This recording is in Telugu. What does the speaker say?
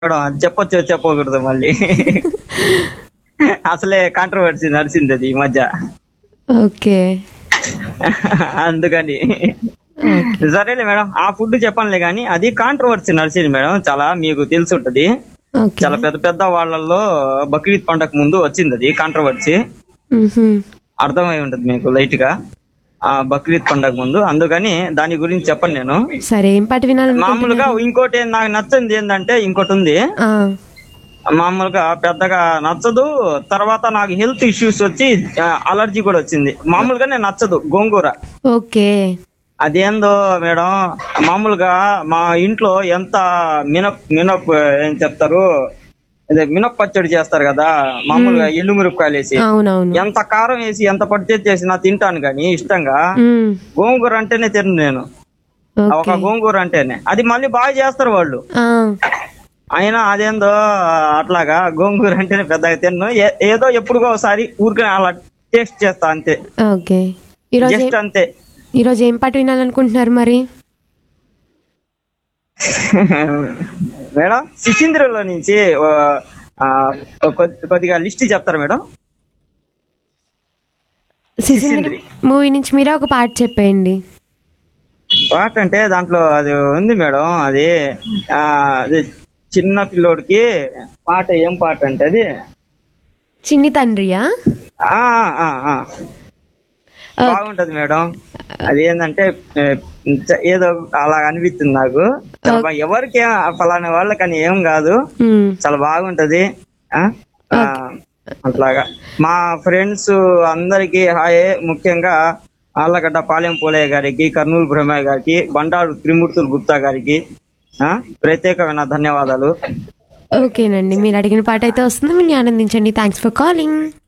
మేడం అది చెప్పొచ్చు చెప్పకూడదు మళ్ళీ అసలే కాంట్రవర్సీ నడిచింది అది ఈ మధ్య ఓకే అందుకని సరేలే మేడం ఆ ఫుడ్ చెప్పనులే కానీ అది కాంట్రవర్సీ నడిచింది మేడం చాలా మీకు తెలిసి ఉంటది ఓకే చాలా పెద్ద పెద్ద వాళ్ళల్లో బక్రీద్ పండగ ముందు వచ్చింది అది కాంట్రవర్సీ మ్హూ. అర్థమై ఉంటది మీకు లైట్ గా ఆ బక్రీద్ పండగ ముందు అందుకని దాని గురించి చెప్పను నేను సరే ఏం పాట వినాలి మామూలుగా ఇంకోటి నాకు నచ్చింది ఏంటంటే ఇంకోటి ఉంది ఆ, మామూలుగా పెద్దగా నచ్చదు తర్వాత నాకు హెల్త్ ఇష్యూస్ వచ్చి అలర్జీ కూడా వచ్చింది మామూలుగానే నచ్చదు గోంగూర ఓకే అదేందో మేడం మామూలుగా మా ఇంట్లో ఎంత మినప్ మినప్ ఏం చెప్తారు అదే మినప్ పచ్చడి చేస్తారు కదా మామూలుగా ఎల్లు మిరపకాయలు వేసి అవునవును ఎంత కారం వేసి ఎంత పడితే చేసినా తింటాను కానీ ఇష్టంగా మ్, గోంగూర అంటేనే తిను నేను ఒక ఓకే గోంగూర అంటేనే అది మళ్ళీ బాగా చేస్తారు వాళ్ళు ఆ, అయినా అదేందో అట్లాగా గోంగూర అంటేనే పెద్దగా తిన్ను ఏ- ఏదో ఎప్పుడుగో ఒకసారి ఊరికే అలా టేస్ట్ చేస్తా అంతే ఓకే ఈరోజు జస్ట్ ఏం- అంతే ఈరోజు ఏం పాట వినాలనుకుంటున్నారు మరి మేడం సికింద్రలో నుంచి ఓ, ఆ, కొద్ది- కొద్దిగా లిస్ట్ చెప్తారా మేడం సిసింద్రి మూవీ నుంచి మీరే ఒక పాట చెప్పేయండి పాట అంటే దాంట్లో అది ఉంది మేడం అది ఆ, అది చిన్న పిల్లోడికి పాట ఏం పాట అంటే అది చిన్ని తండ్రియా ఆ, ఆ, ఆ. బాగుంటది మేడం అది ఏంటంటే ఏ, చ- ఏదో అలా అనిపిస్తుంది నాకు చాలా బా- ఎవరికి ఏం- ఫలానా వాళ్ళకని ఏం కాదు మ్, చాలా బాగుంటది ఆ? ఆ, అట్లాగా మా ఫ్రెండ్స్ అందరికి హాయ్ ముఖ్యంగా ఆళ్ళగడ్డ పాలెం పోలయ్య గారికి కర్నూలు బ్రహ్మయ్య గారికి బండారు త్రిమూర్తులు గుప్తా గారికి ఆ ప్రత్యేకమైన ధన్యవాదాలు ఓకేనండి మీరు అడిగిన పాట అయితే వస్తుంది మీరు ఆనందించండి థ్యాంక్స్ ఫర్ కాలింగ్